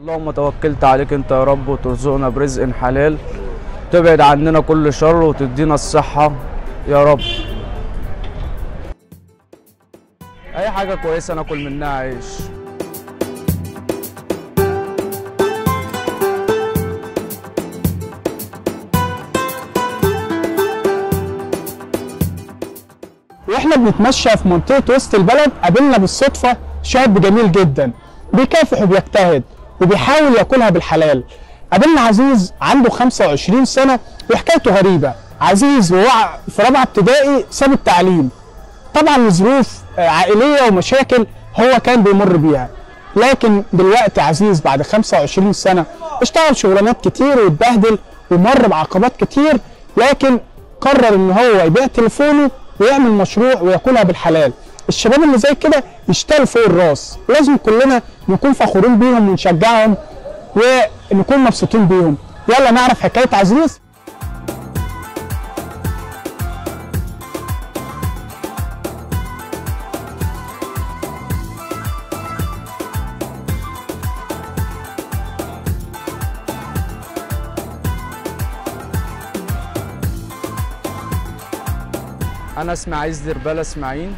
اللهم توكلت عليك انت يا رب وترزقنا برزق حلال تبعد عننا كل شر وتدينا الصحة يا رب اي حاجة كويسة ناكل منها عيش واحنا بنتمشى في منطقه وسط البلد قابلنا بالصدفه شاب جميل جدا بيكافح وبيجتهد وبيحاول ياكلها بالحلال قابلنا عزيز عنده 25 سنه وحكايته غريبه عزيز وهو في رابعه ابتدائي ساب التعليم طبعا لظروف آه، عائليه ومشاكل هو كان بيمر بيها لكن دلوقتي عزيز بعد 25 سنه اشتغل شغلانات كتير واتبهدل ومر بعقبات كتير لكن قرر ان هو يبيع تليفونه ويعمل مشروع وياكلها بالحلال الشباب اللي زي كده يشتغل فوق الراس لازم كلنا نكون فخورين بيهم ونشجعهم ونكون مبسوطين بيهم يلا نعرف حكايه عزيز انا اسمي عايز دربالة اسماعيل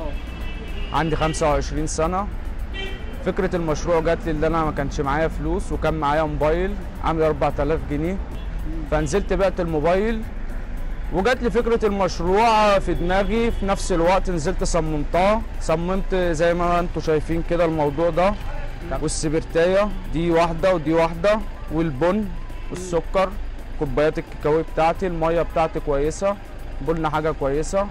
عندي 25 سنة فكرة المشروع جات لي اللي انا ما كانش معايا فلوس وكان معايا موبايل عامل 4000 جنيه فنزلت بعت الموبايل وجات لي فكرة المشروع في دماغي في نفس الوقت نزلت صممتها صممت زي ما انتم شايفين كده الموضوع ده والسبرتاية دي واحدة ودي واحدة والبن والسكر كوبايات الكاكاو بتاعتي المية بتاعتي كويسة بن حاجة كويسة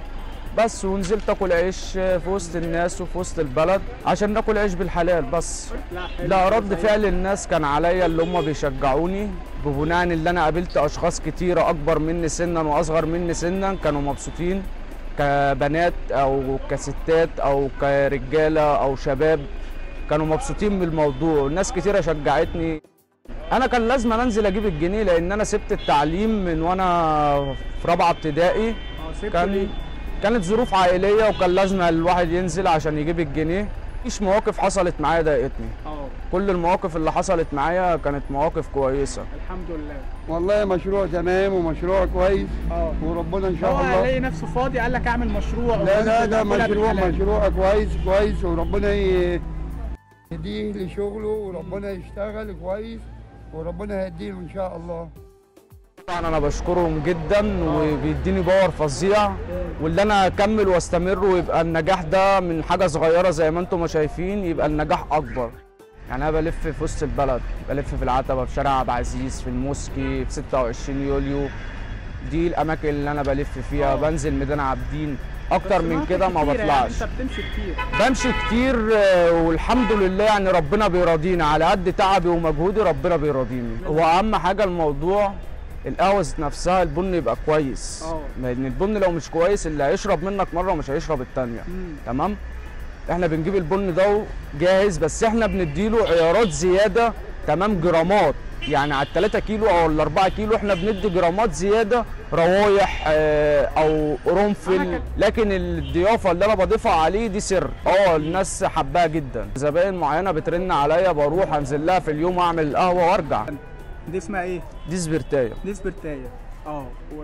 بس ونزلت اكل عيش في وسط الناس وفي وسط البلد عشان ناكل عيش بالحلال بس لا رد فعل الناس كان عليا اللي هم بيشجعوني ببناء اللي انا قابلت اشخاص كتيره اكبر مني سنا واصغر مني سنا كانوا مبسوطين كبنات او كستات او كرجاله او شباب كانوا مبسوطين بالموضوع ناس كتيره شجعتني انا كان لازم انزل اجيب الجنيه لان انا سبت التعليم من وانا في رابعه ابتدائي كان كانت ظروف عائليه وكان لازم الواحد ينزل عشان يجيب الجنيه مفيش مواقف حصلت معايا ضايقتني اه كل المواقف اللي حصلت معايا كانت مواقف كويسه الحمد لله والله مشروع تمام ومشروع كويس اه وربنا ان شاء هو الله هيلاقي نفسه فاضي قال لك اعمل مشروع لا لا ده وأنزل مشروع بالحلال. مشروع كويس كويس وربنا ي- يهديه لشغله وربنا يشتغل كويس وربنا يهديله ان شاء الله طبعا انا بشكرهم جدا وبيديني باور فظيع واللي انا اكمل واستمر ويبقى النجاح ده من حاجه صغيره زي ما انتم ما شايفين يبقى النجاح اكبر يعني انا بلف في وسط البلد بلف في العتبه في شارع عبد العزيز في الموسكي في 26 يوليو دي الاماكن اللي انا بلف فيها بنزل ميدان عابدين اكتر من مناطق كده ما كتيرة يعني بطلعش انت بتمشي كتير بمشي كتير آه، والحمد لله يعني ربنا بيراضينا على قد تعبي ومجهودي ربنا بيراضيني هو اهم حاجه الموضوع القهوه ذات نفسها البن يبقى كويس اه. لان البن لو مش كويس اللي هيشرب منك مره مش هيشرب التانيه مم. تمام احنا بنجيب البن ده جاهز بس احنا بنديله عيارات زياده تمام جرامات يعني على ال 3 كيلو او ال 4 كيلو احنا بندي جرامات زياده روايح آه، او قرنفل لكن الضيافه اللي انا بضيفها عليه دي سر اه الناس حباها جدا زباين معينه بترن عليا بروح انزل لها في اليوم اعمل القهوه وارجع دي اسمها ايه؟ دي سبرتايه دي سبرتايه اه و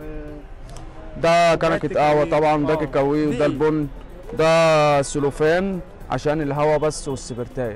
ده كوباية كنكه قهوه تكاوي. طبعا ده اه. كاكاوي دي وده ايه؟ البن ده سلوفان عشان الهوا بس والسبرتايه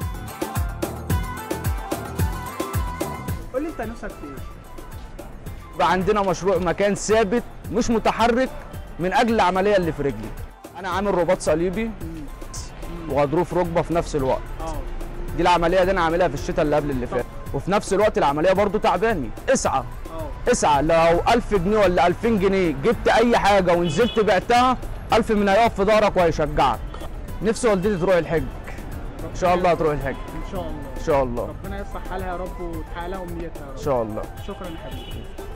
قول لي انت نفسك في ايه؟ يبقى عندنا مشروع مكان ثابت مش متحرك من اجل العمليه اللي في رجلي انا عامل رباط صليبي وغضروف ركبه في نفس الوقت اه دي العمليه دي انا عاملها في الشتاء اللي قبل اللي فات وفي نفس الوقت العمليه برضو تعباني اسعى اه اسعى لو 1000 جنيه ولا 2000 جنيه جبت اي حاجه ونزلت بعتها 1000 من هيقف في ظهرك وهيشجعك نفسي والدتي تروح الحج ان شاء الله هتروح الحج ان شاء الله ان شاء الله ربنا يصلح حالها يا رب وتحقق لها امنيتها يا ان رب شاء الله شكرا يا حبيبي